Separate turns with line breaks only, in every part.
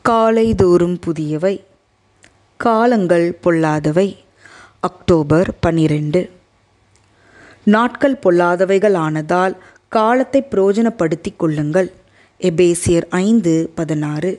காலைதோறும் புதியவை காலங்கள் பொல்லாதவை அக்டோபர் பன்னிரெண்டு நாட்கள் பொல்லாதவைகள் ஆனதால் காலத்தை பிரயோஜனப்படுத்திக் கொள்ளுங்கள் எபேசியர் ஐந்து பதினாறு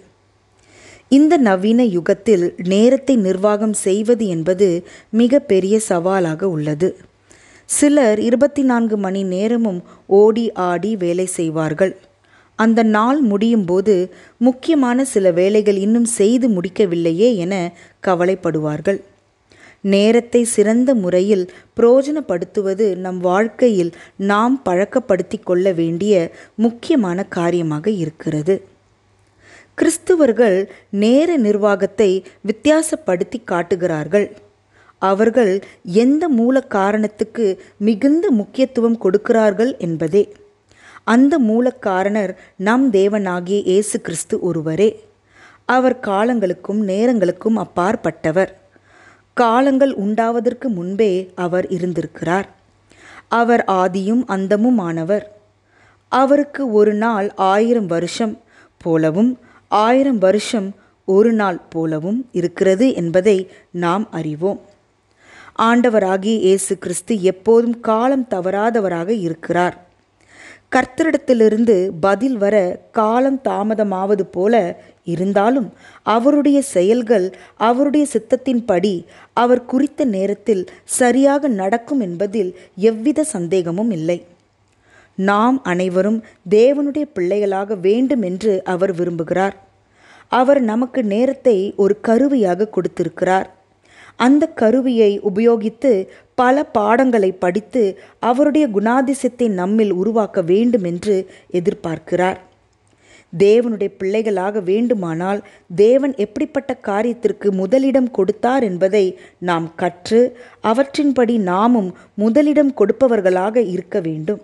இந்த நவீன யுகத்தில் நேரத்தை நிர்வாகம் செய்வது என்பது மிக பெரிய சவாலாக உள்ளது சிலர் இருபத்தி நான்கு மணி நேரமும் ஓடி ஆடி வேலை செய்வார்கள் அந்த நாள் முடியும் போது முக்கியமான சில வேலைகள் இன்னும் செய்து முடிக்கவில்லையே என கவலைப்படுவார்கள் நேரத்தை சிறந்த முறையில் பிரயோஜனப்படுத்துவது நம் வாழ்க்கையில் நாம் பழக்கப்படுத்தி கொள்ள வேண்டிய முக்கியமான காரியமாக இருக்கிறது கிறிஸ்துவர்கள் நேர நிர்வாகத்தை வித்தியாசப்படுத்தி காட்டுகிறார்கள் அவர்கள் எந்த மூல காரணத்துக்கு மிகுந்த முக்கியத்துவம் கொடுக்கிறார்கள் என்பதே அந்த மூலக்காரணர் நம் தேவனாகிய இயேசு கிறிஸ்து ஒருவரே அவர் காலங்களுக்கும் நேரங்களுக்கும் அப்பாற்பட்டவர் காலங்கள் உண்டாவதற்கு முன்பே அவர் இருந்திருக்கிறார் அவர் ஆதியும் அந்தமுமானவர் அவருக்கு ஒரு நாள் ஆயிரம் வருஷம் போலவும் ஆயிரம் வருஷம் ஒரு நாள் போலவும் இருக்கிறது என்பதை நாம் அறிவோம் ஆண்டவராகிய இயேசு கிறிஸ்து எப்போதும் காலம் தவறாதவராக இருக்கிறார் கர்த்தரிடத்திலிருந்து பதில் வர காலம் தாமதமாவது போல இருந்தாலும் அவருடைய செயல்கள் அவருடைய சித்தத்தின்படி அவர் குறித்த நேரத்தில் சரியாக நடக்கும் என்பதில் எவ்வித சந்தேகமும் இல்லை நாம் அனைவரும் தேவனுடைய பிள்ளைகளாக வேண்டும் என்று அவர் விரும்புகிறார் அவர் நமக்கு நேரத்தை ஒரு கருவியாக கொடுத்திருக்கிறார் அந்த கருவியை உபயோகித்து பல பாடங்களை படித்து அவருடைய குணாதிசயத்தை நம்மில் உருவாக்க வேண்டும் என்று எதிர்பார்க்கிறார் தேவனுடைய பிள்ளைகளாக வேண்டுமானால் தேவன் எப்படிப்பட்ட காரியத்திற்கு முதலிடம் கொடுத்தார் என்பதை நாம் கற்று அவற்றின்படி நாமும் முதலிடம் கொடுப்பவர்களாக இருக்க வேண்டும்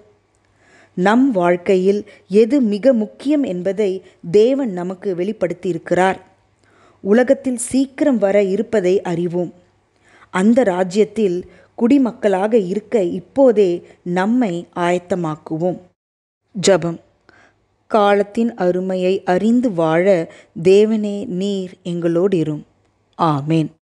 நம் வாழ்க்கையில் எது மிக முக்கியம் என்பதை தேவன் நமக்கு வெளிப்படுத்தியிருக்கிறார் உலகத்தில் சீக்கிரம் வர இருப்பதை அறிவோம் அந்த ராஜ்யத்தில் குடிமக்களாக இருக்க இப்போதே நம்மை ஆயத்தமாக்குவோம் ஜபம் காலத்தின் அருமையை அறிந்து வாழ தேவனே நீர் எங்களோடு இரும் ஆமேன்